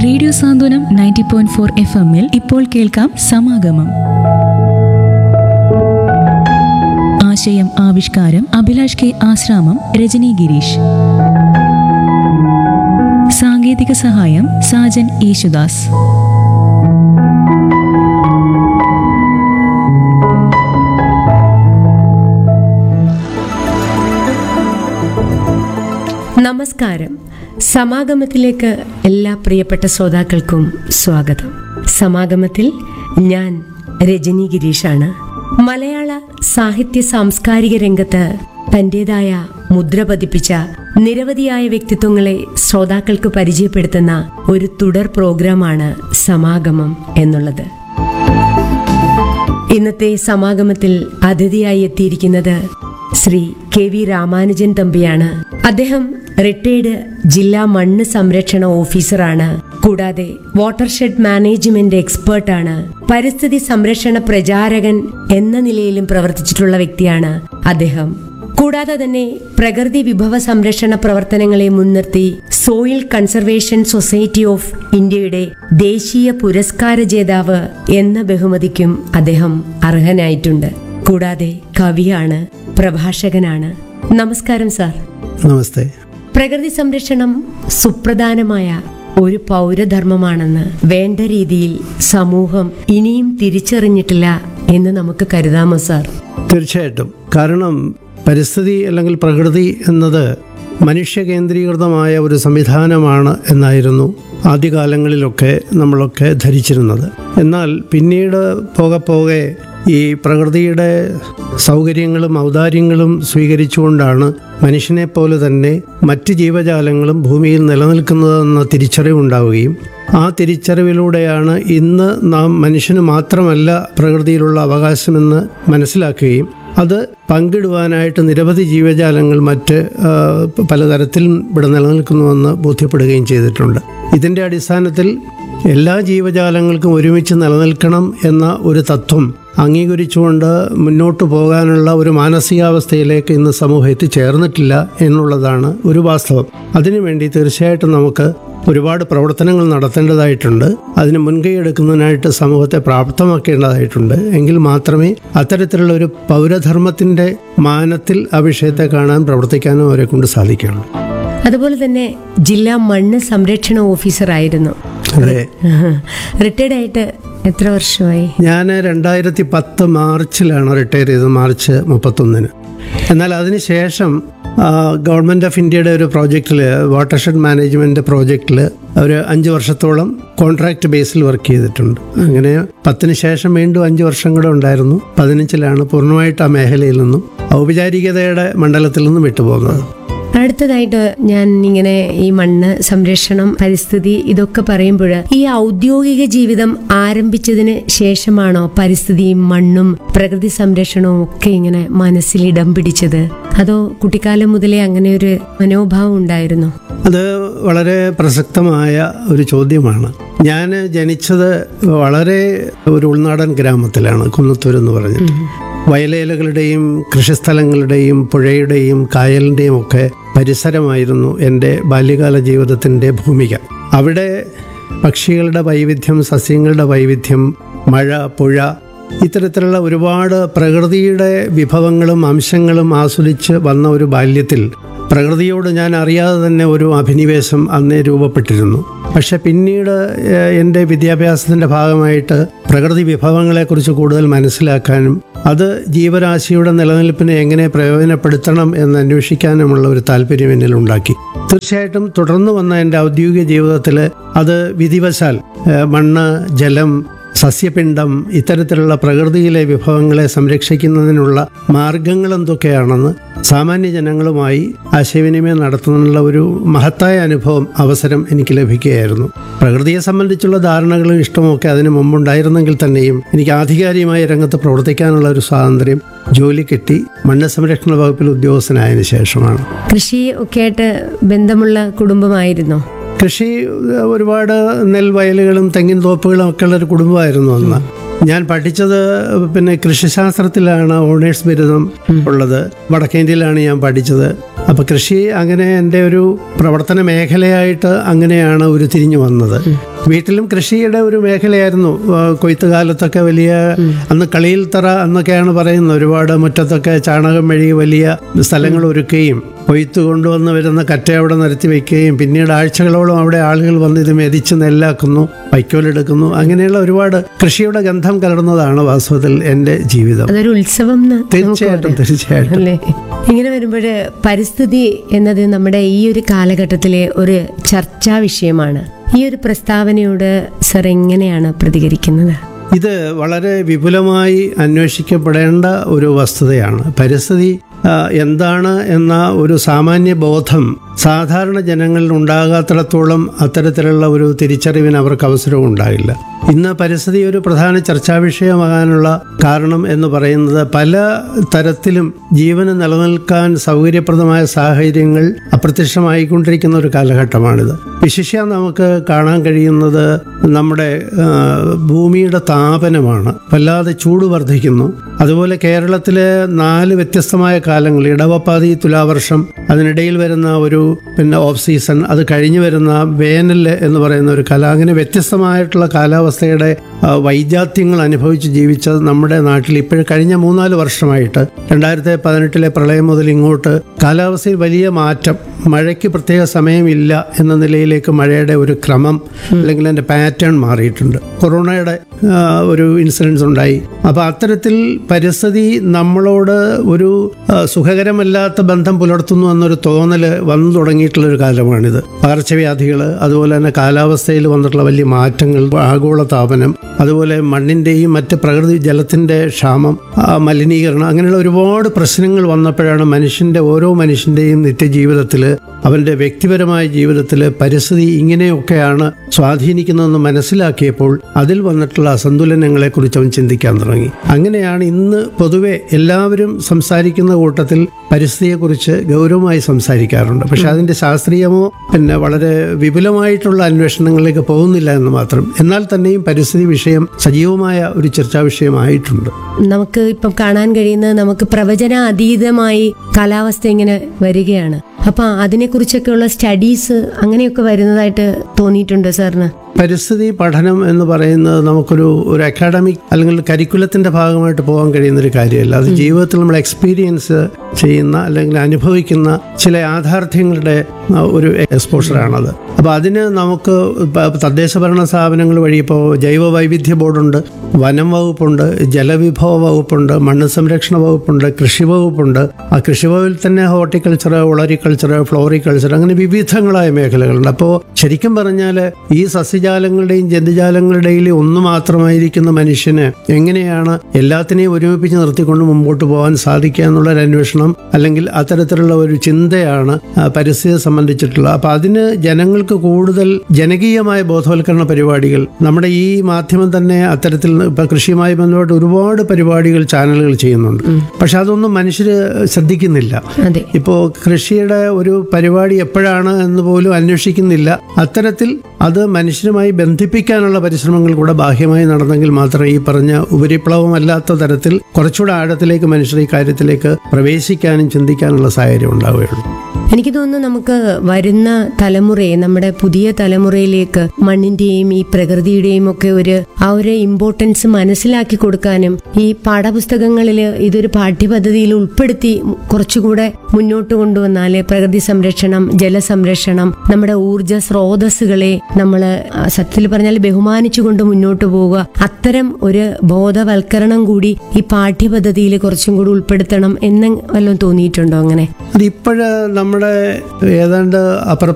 Radio Santhwanam ninety point four F എമ്മിൽ ഇപ്പോൾ കേൾക്കാം സമാഗമം ആശയം ആവിഷ്കാരം അഭിലാഷ് കെ ആശ്രാമം രജനി ഗിരീഷ് സാങ്കേതിക സഹായം സാജൻ യേശുദാസ് നമസ്കാരം സമാഗമത്തിലേക്ക് എല്ലാ പ്രിയപ്പെട്ട ശ്രോതാക്കൾക്കും സ്വാഗതം സമാഗമത്തിൽ ഞാൻ രജനി ഗിരീഷാണ് മലയാള സാഹിത്യ സാംസ്കാരിക രംഗത്ത് തന്റേതായ മുദ്ര പതിപ്പിച്ച നിരവധിയായ വ്യക്തിത്വങ്ങളെ ശ്രോതാക്കൾക്ക് പരിചയപ്പെടുത്തുന്ന ഒരു തുടർ പ്രോഗ്രാമാണ് സമാഗമം എന്നുള്ളത് ഇന്നത്തെ സമാഗമത്തിൽ അതിഥിയായി എത്തിയിരിക്കുന്നത് ശ്രീ കെ വി രാമാനുജൻ തമ്പിയാണ് അദ്ദേഹം റിട്ടയർഡ് ജില്ലാ മണ്ണ് സംരക്ഷണ ഓഫീസറാണ് കൂടാതെ വാട്ടർഷെഡ് മാനേജ്മെന്റ് എക്സ്പേർട്ടാണ് പരിസ്ഥിതി സംരക്ഷണ പ്രചാരകൻ എന്ന നിലയിലും പ്രവർത്തിച്ചിട്ടുള്ള വ്യക്തിയാണ് അദ്ദേഹം കൂടാതെ തന്നെ പ്രകൃതി വിഭവ സംരക്ഷണ പ്രവർത്തനങ്ങളെ മുൻനിർത്തി സോയിൽ കൺസർവേഷൻ സൊസൈറ്റി ഓഫ് ഇന്ത്യയുടെ ദേശീയ പുരസ്കാര ജേതാവ് എന്ന ബഹുമതിക്കും അദ്ദേഹം അർഹനായിട്ടുണ്ട് കൂടാതെ കവിയാണ് പ്രഭാഷകനാണ് നമസ്കാരം സാർ നമസ്തേ പ്രകൃതി സംരക്ഷണം സുപ്രധാനമായ ഒരു പൗരധർമ്മമാണെന്ന് വേണ്ട രീതിയിൽ സമൂഹം ഇനിയും തിരിച്ചറിഞ്ഞിട്ടില്ല എന്ന് നമുക്ക് കരുതാമോ സാർ തീർച്ചയായിട്ടും കാരണം പരിസ്ഥിതി അല്ലെങ്കിൽ പ്രകൃതി എന്നത് മനുഷ്യ കേന്ദ്രീകൃതമായ ഒരു സംവിധാനമാണ് എന്നായിരുന്നു ആദ്യകാലങ്ങളിലൊക്കെ നമ്മളൊക്കെ ധരിച്ചിരുന്നത് എന്നാൽ പിന്നീട് പോകെ പോകെ ഈ പ്രകൃതിയുടെ സൗകര്യങ്ങളും ഔദാര്യങ്ങളും സ്വീകരിച്ചുകൊണ്ടാണ് മനുഷ്യനെ പോലെ തന്നെ മറ്റ് ജീവജാലങ്ങളും ഭൂമിയിൽ നിലനിൽക്കുന്നതെന്ന തിരിച്ചറിവുണ്ടാവുകയും ആ തിരിച്ചറിവിലൂടെയാണ് ഇന്ന് നാം മനുഷ്യന് മാത്രമല്ല പ്രകൃതിയിലുള്ള അവകാശമെന്ന് മനസ്സിലാക്കുകയും അത് പങ്കിടുവാനായിട്ട് നിരവധി ജീവജാലങ്ങൾ മറ്റ് ആ, പലതരത്തിൽ ഇവിടെ നിലനിൽക്കുന്നുവെന്ന് ബോധ്യപ്പെടുകയും ചെയ്തിട്ടുണ്ട് ഇതിൻ്റെ അടിസ്ഥാനത്തിൽ എല്ലാ ജീവജാലങ്ങൾക്കും ഒരുമിച്ച് നിലനിൽക്കണം എന്ന ഒരു തത്വം അംഗീകരിച്ചുകൊണ്ട് മുന്നോട്ട് പോകാനുള്ള ഒരു മാനസികാവസ്ഥയിലേക്ക് ഇന്ന് സമൂഹം എത്തിച്ചേർന്നിട്ടില്ല എന്നുള്ളതാണ് ഒരു വാസ്തവം അതിനുവേണ്ടി തീർച്ചയായിട്ടും നമുക്ക് ഒരുപാട് പ്രവർത്തനങ്ങൾ നടത്തേണ്ടതായിട്ടുണ്ട് അതിന് മുൻകൈ എടുക്കുന്നതിനായിട്ട് സമൂഹത്തെ പ്രാപ്തമാക്കേണ്ടതായിട്ടുണ്ട് എങ്കിൽ മാത്രമേ അത്തരത്തിലുള്ള ഒരു പൗരധർമ്മത്തിൻ്റെ മാനത്തിൽ ആ വിഷയത്തെ കാണാൻ പ്രവർത്തിക്കാനും അവരെ കൊണ്ട് സാധിക്കുകയുള്ളൂ അതുപോലെ തന്നെ ജില്ലാ മണ്ണ് സംരക്ഷണ ഓഫീസറായിരുന്നു അതെ റിട്ടയർഡ് ആയിട്ട് എത്ര വർഷമായി ഞാൻ രണ്ടായിരത്തി പത്ത് മാർച്ചിലാണ് റിട്ടയർ ചെയ്തത് മാർച്ച് മുപ്പത്തൊന്നിന് എന്നാൽ അതിനുശേഷം ആ, ഗവൺമെൻറ് ഓഫ് ഇന്ത്യയുടെ ഒരു പ്രോജക്റ്റിൽ വാട്ടർഷെഡ് മാനേജ്മെൻറ്റ് പ്രോജക്റ്റിൽ ഒരു അഞ്ച് വർഷത്തോളം കോൺട്രാക്ട് ബേസിൽ വർക്ക് ചെയ്തിട്ടുണ്ട് അങ്ങനെ പത്തിന് ശേഷം വീണ്ടും അഞ്ച് വർഷം കൂടെ ഉണ്ടായിരുന്നു പതിനഞ്ചിലാണ് പൂർണ്ണമായിട്ട് ആ മേഖലയിൽ നിന്നും ഔപചാരികതയുടെ മണ്ഡലത്തിൽ നിന്നും വിട്ടുപോകുന്നത് അടുത്തതായിട്ട് ഞാൻ ഇങ്ങനെ ഈ മണ്ണ് സംരക്ഷണം പരിസ്ഥിതി ഇതൊക്കെ പറയുമ്പോൾ ഈ ഔദ്യോഗിക ജീവിതം ആരംഭിച്ചതിന് ശേഷമാണോ പരിസ്ഥിതിയും മണ്ണും പ്രകൃതി സംരക്ഷണവും ഒക്കെ ഇങ്ങനെ മനസ്സിൽ ഇടം പിടിച്ചത് അതോ കുട്ടിക്കാലം മുതലേ അങ്ങനെ ഒരു മനോഭാവം ഉണ്ടായിരുന്നോ അത് വളരെ പ്രസക്തമായ ഒരു ചോദ്യമാണ് ഞാൻ ജനിച്ചത് വളരെ ഒരു ഉൾനാടൻ ഗ്രാമത്തിലാണ് കുന്നത്തൂർ എന്ന് പറഞ്ഞിട്ട് വയലേലകളുടെയും കൃഷിസ്ഥലങ്ങളുടെയും പുഴയുടെയും കായലിൻ്റെയും ഒക്കെ പരിസരമായിരുന്നു എൻ്റെ ബാല്യകാല ജീവിതത്തിൻ്റെ ഭൂമിക അവിടെ പക്ഷികളുടെ വൈവിധ്യം സസ്യങ്ങളുടെ വൈവിധ്യം മഴ പുഴ ഇത്തരത്തിലുള്ള ഒരുപാട് പ്രകൃതിയുടെ വിഭവങ്ങളും അംശങ്ങളും ആസ്വദിച്ച് വന്ന ഒരു ബാല്യത്തിൽ പ്രകൃതിയോട് ഞാൻ അറിയാതെ തന്നെ ഒരു അഭിനിവേശം അന്നേ രൂപപ്പെട്ടിരുന്നു പക്ഷെ പിന്നീട് ഏഹ്, എൻ്റെ വിദ്യാഭ്യാസത്തിൻ്റെ ഭാഗമായിട്ട് പ്രകൃതി വിഭവങ്ങളെക്കുറിച്ച് കൂടുതൽ മനസ്സിലാക്കാനും അത് ജീവരാശിയുടെ നിലനിൽപ്പിനെ എങ്ങനെ പ്രയോജനപ്പെടുത്തണം എന്ന് അന്വേഷിക്കാനുമുള്ള ഒരു താല്പര്യം എന്നിൽ ഉണ്ടാക്കി തീർച്ചയായിട്ടും തുടർന്ന് വന്ന എൻ്റെ ഔദ്യോഗിക ജീവിതത്തിൽ അത് വിധിവശാൽ ഏഹ്, മണ്ണ് ജലം സസ്യപിണ്ഡം ഇത്തരത്തിലുള്ള പ്രകൃതിയിലെ വിഭവങ്ങളെ സംരക്ഷിക്കുന്നതിനുള്ള മാർഗങ്ങൾ എന്തൊക്കെയാണെന്ന് സാമാന്യ ജനങ്ങളുമായി ആശയവിനിമയം നടത്തുന്നതിനുള്ള ഒരു മഹത്തായ അനുഭവം അവസരം എനിക്ക് ലഭിക്കുകയായിരുന്നു പ്രകൃതിയെ സംബന്ധിച്ചുള്ള ധാരണകളും ഇഷ്ടമൊക്കെ അതിനു മുമ്പുണ്ടായിരുന്നെങ്കിൽ തന്നെയും എനിക്ക് ആധികാരികമായ രംഗത്ത് പ്രവർത്തിക്കാനുള്ള ഒരു സ്വാതന്ത്ര്യം ജോലി കിട്ടി മണ്ണ് സംരക്ഷണ വകുപ്പിൽ ഉദ്യോഗസ്ഥനായതിനു ശേഷമാണ് കൃഷി ഒക്കെ ആയിട്ട് ബന്ധമുള്ള കുടുംബമായിരുന്നോ കൃഷി ഒരുപാട് നെൽവയലുകളും തെങ്ങിൻ തോപ്പുകളും ഒക്കെ ഉള്ള ഒരു കുടുംബമായിരുന്നു അന്ന് ഞാൻ പഠിച്ചത് പിന്നെ കൃഷിശാസ്ത്രത്തിലാണ് ഓണേഴ്സ് ബിരുദം ഉള്ളത് വടക്കേന്ത്യയിലാണ് ഞാൻ പഠിച്ചത് അപ്പോൾ കൃഷി അങ്ങനെ എൻ്റെ ഒരു പ്രവർത്തന മേഖലയായിട്ട് അങ്ങനെയാണ് ഉരുത്തിരിഞ്ഞു വന്നത് വീട്ടിലും കൃഷിയുടെ ഒരു മേഖലയായിരുന്നു ആ, കൊയ്ത്ത് കാലത്തൊക്കെ വലിയ അന്ന് കളിയിൽ തറ എന്നൊക്കെയാണ് പറയുന്നത് ഒരുപാട് മുറ്റത്തൊക്കെ ചാണകം മെഴുകി വലിയ സ്ഥലങ്ങൾ ഒരുക്കുകയും കൊയ്ത്ത് കൊണ്ടുവന്ന് വരുന്ന കറ്റ അവിടെ നിരത്തി വെക്കുകയും പിന്നീട് ആഴ്ചകളോളം അവിടെ ആളുകൾ വന്ന് ഇത് മെതിച്ച് നെല്ലാക്കുന്നു വൈക്കോലെടുക്കുന്നു അങ്ങനെയുള്ള ഒരുപാട് കൃഷിയുടെ ഗന്ധം കലർന്നതാണ് വാസ്തവത്തിൽ എൻ്റെ ജീവിതം അതൊരു ഉത്സവം എന്ന് നമുക്ക് തീർച്ചയായിട്ടും പറയാം. തീർച്ചയായിട്ടും അല്ലേ ഇങ്ങനെ വരുമ്പോൾ പരിസ്ഥിതി എന്നത് നമ്മുടെ ഈ ഒരു കാലഘട്ടത്തിലെ ഒരു ചർച്ചാ വിഷയമാണ് ഈ ഒരു പ്രസ്താവനയോട് സർ എങ്ങനെയാണ് പ്രതികരിക്കുന്നത് ഇത് വളരെ വിപുലമായി അന്വേഷിക്കപ്പെടേണ്ട ഒരു വസ്തുതയാണ് പരിസ്ഥിതി ആ, എന്താണ് എന്ന ഒരു സാമാന്യ ബോധം സാധാരണ ജനങ്ങളിൽ ഉണ്ടാകാത്തിടത്തോളം അത്തരത്തിലുള്ള ഒരു തിരിച്ചറിവിന് അവർക്ക് അവസരവും ഉണ്ടാകില്ല ഇന്ന് പരിസ്ഥിതി ഒരു പ്രധാന ചർച്ചാ വിഷയമാകാനുള്ള കാരണം എന്ന് പറയുന്നത് പല തരത്തിലും ജീവന് നിലനിൽക്കാൻ സൗകര്യപ്രദമായ സാഹചര്യങ്ങൾ അപ്രത്യക്ഷമായിക്കൊണ്ടിരിക്കുന്ന ഒരു കാലഘട്ടമാണിത് വിശിഷ്യ നമുക്ക് കാണാൻ കഴിയുന്നത് നമ്മുടെ ആ, ഭൂമിയുടെ താപനമാണ് വല്ലാതെ ചൂട് വർദ്ധിക്കുന്നു അതുപോലെ കേരളത്തിലെ നാല് വ്യത്യസ്തമായ കാലങ്ങൾ ഇടവപ്പാതി തുലാവർഷം അതിനിടയിൽ വരുന്ന ഒരു പിന്നെ ഓഫ് സീസൺ അത് കഴിഞ്ഞു വരുന്ന വേനൽ എന്ന് പറയുന്ന ഒരു കല അങ്ങനെ വ്യത്യസ്തമായിട്ടുള്ള കാലാവസ്ഥയുടെ ആ, വൈജാത്യങ്ങൾ അനുഭവിച്ച് ജീവിച്ച നമ്മുടെ നാട്ടിൽ ഇപ്പോഴും കഴിഞ്ഞ മൂന്നാല് വർഷമായിട്ട് രണ്ടായിരത്തി പതിനെട്ടിലെ പ്രളയം മുതൽ ഇങ്ങോട്ട് കാലാവസ്ഥയിൽ വലിയ മാറ്റം മഴയ്ക്ക് പ്രത്യേക സമയമില്ല എന്ന നിലയിലേക്ക് മഴയുടെ ഒരു ക്രമം അല്ലെങ്കിൽ അതിൻ്റെ പാറ്റേൺ മാറിയിട്ടുണ്ട് കൊറോണയുടെ ആ, ഒരു ഇൻസിഡൻസ് ഉണ്ടായി അപ്പോൾ അത്തരത്തിൽ പരിസ്ഥിതി നമ്മളോട് ഒരു ആ, സുഖകരമല്ലാത്ത ബന്ധം പുലർത്തുന്നു എന്നൊരു തോന്നൽ വന്നു തുടങ്ങിയിട്ടുള്ളൊരു കാലമാണിത് പകർച്ചവ്യാധികൾ അതുപോലെ തന്നെ കാലാവസ്ഥയിൽ വന്നിട്ടുള്ള വലിയ മാറ്റങ്ങൾ ആഗോള താപനം അതുപോലെ മണ്ണിൻ്റെയും മറ്റ് പ്രകൃതി ജലത്തിൻ്റെ ക്ഷാമം ആ, മലിനീകരണം അങ്ങനെയുള്ള ഒരുപാട് പ്രശ്നങ്ങൾ വന്നപ്പോഴാണ് മനുഷ്യൻ്റെ ഓരോ മനുഷ്യൻ്റെയും നിത്യജീവിതത്തിൽ അവൻ്റെ വ്യക്തിപരമായ ജീവിതത്തിൽ പരിസ്ഥിതി ഇങ്ങനെയൊക്കെയാണ് സ്വാധീനിക്കുന്നതെന്ന് മനസ്സിലാക്കിയപ്പോൾ അതിൽ വന്നിട്ടുള്ള അസന്തുലനങ്ങളെക്കുറിച്ച് അവൻ ചിന്തിക്കാൻ തുടങ്ങി അങ്ങനെയാണ് ഇന്ന് പൊതുവെ എല്ലാവരും സംസാരിക്കുന്ന കൂട്ടത്തിൽ പരിസ്ഥിതിയെക്കുറിച്ച് ഗൗരവമായി സംസാരിക്കാറുണ്ട് പക്ഷെ അതിൻ്റെ ശാസ്ത്രീയമോ പിന്നെ വളരെ വിപുലമായിട്ടുള്ള അന്വേഷണങ്ങളിലേക്ക് പോകുന്നില്ല എന്ന് മാത്രം എന്നാൽ തന്നെയും പരിസ്ഥിതി വിഷയം സജീവമായ ഒരു ചർച്ചാ വിഷയമായിട്ടുണ്ട് നമുക്ക് ഇപ്പം കാണാൻ കഴിയുന്നത് നമുക്ക് പ്രവചന അതീതമായി കാലാവസ്ഥ ഇങ്ങനെ വരികയാണ് അപ്പൊ അതിനെക്കുറിച്ചൊക്കെയുള്ള സ്റ്റഡീസ് അങ്ങനെയൊക്കെ വരുന്നതായിട്ട് തോന്നിയിട്ടുണ്ടോ സാറിന് പരിസ്ഥിതി പഠനം എന്ന് പറയുന്നത് നമുക്കൊരു ഒരു അക്കാഡമിക് അല്ലെങ്കിൽ കരിക്കുലത്തിന്റെ ഭാഗമായിട്ട് പോകാൻ കഴിയുന്ന ഒരു കാര്യമല്ല അത് ജീവിതത്തിൽ നമ്മൾ എക്സ്പീരിയൻസ് ചെയ്യുന്ന അല്ലെങ്കിൽ അനുഭവിക്കുന്ന ചില യാഥാർത്ഥ്യങ്ങളുടെ ആ, ഒരു എക്സ്പോഷറാണത് അപ്പോൾ അതിന് നമുക്ക് ഇപ്പ തദ്ദേശ ഭരണ സ്ഥാപനങ്ങൾ വഴി ഇപ്പോൾ ജൈവ വൈവിധ്യ ബോർഡുണ്ട് വനം വകുപ്പുണ്ട് ജലവിഭവ വകുപ്പുണ്ട് മണ്ണ് സംരക്ഷണ വകുപ്പുണ്ട് കൃഷി വകുപ്പുണ്ട് ആ കൃഷി വകുപ്പിൽ തന്നെ ഹോർട്ടിക്കൾച്ചർ ഒളറിക്കൾച്ചർ ഫ്ലോറിക്കൾച്ചർ അങ്ങനെ വിവിധങ്ങളായ മേഖലകളുണ്ട് അപ്പോൾ ശരിക്കും പറഞ്ഞാൽ ഈ സസ്യജാലങ്ങളുടെയും ജന്തുജാലങ്ങളുടെയും ഒന്ന് മാത്രമായിരിക്കുന്ന മനുഷ്യന് എങ്ങനെയാണ് എല്ലാത്തിനെയും ഒരുമിപ്പിച്ച് നിർത്തിക്കൊണ്ട് മുമ്പോട്ട് പോകാൻ സാധിക്കുക എന്നുള്ള ഒരു അന്വേഷണം അല്ലെങ്കിൽ അത്തരത്തിലുള്ള ഒരു ചിന്തയാണ് ആ, പരിസ്ഥിതിയെ സംബന്ധിച്ചിട്ടുള്ള അപ്പോൾ അതിന് ജനങ്ങൾക്ക് കൂടുതൽ ജനകീയമായ ബോധവൽക്കരണ പരിപാടികൾ നമ്മുടെ ഈ മാധ്യമം തന്നെ അത്തരത്തിൽ ഇപ്പൊ കൃഷിയുമായി ബന്ധപ്പെട്ട് ഒരുപാട് പരിപാടികൾ ചാനലുകൾ ചെയ്യുന്നുണ്ട് പക്ഷെ അതൊന്നും മനുഷ്യർ ശ്രദ്ധിക്കുന്നില്ല അതെ ഇപ്പോൾ കൃഷിയുടെ ഒരു പരിപാടി എപ്പോഴാണ് എന്ന് പോലും അന്വേഷിക്കുന്നില്ല അത്തരത്തിൽ അത് മനുഷ്യരുമായി ബന്ധിപ്പിക്കാനുള്ള പരിശ്രമങ്ങൾ കൂടെ ബാഹ്യമായി നടന്നെങ്കിൽ മാത്രമേ ഈ പറഞ്ഞ ഉപരിപ്ലവമല്ലാത്ത തരത്തിൽ കുറച്ചുകൂടെ ആഴത്തിലേക്ക് മനുഷ്യർ ഈ കാര്യത്തിലേക്ക് പ്രവേശിക്കാനും ചിന്തിക്കാനുള്ള സാഹചര്യം ഉണ്ടാവുകയുള്ളൂ എനിക്ക് തോന്നുന്നു നമുക്ക് വരുന്ന തലമുറയെ നമ്മുടെ പുതിയ തലമുറയിലേക്ക് മണ്ണിന്റെയും ഈ പ്രകൃതിയുടെയും ഒക്കെ ഒരു ആ ഒരു ഇമ്പോർട്ടൻസ് മനസ്സിലാക്കി കൊടുക്കാനും ഈ പാഠപുസ്തകങ്ങളിൽ ഇതൊരു പാഠ്യപദ്ധതിയിൽ ഉൾപ്പെടുത്തി കുറച്ചുകൂടെ മുന്നോട്ട് കൊണ്ടുവന്നാല് പ്രകൃതി സംരക്ഷണം ജലസംരക്ഷണം നമ്മുടെ ഊർജ സ്രോതസ്സുകളെ നമ്മൾ സത്യത്തിൽ പറഞ്ഞാൽ ബഹുമാനിച്ചുകൊണ്ട് മുന്നോട്ട് പോവുക അത്തരം ഒരു ബോധവൽക്കരണം കൂടി ഈ പാഠ്യപദ്ധതിയിൽ കുറച്ചും കൂടി ഉൾപ്പെടുത്തണം എന്ന് വല്ലതും തോന്നിയിട്ടുണ്ടോ അങ്ങനെ അതിപ്പോഴ് നമ്മുടെ ഏതാണ്ട് അപ്പുറ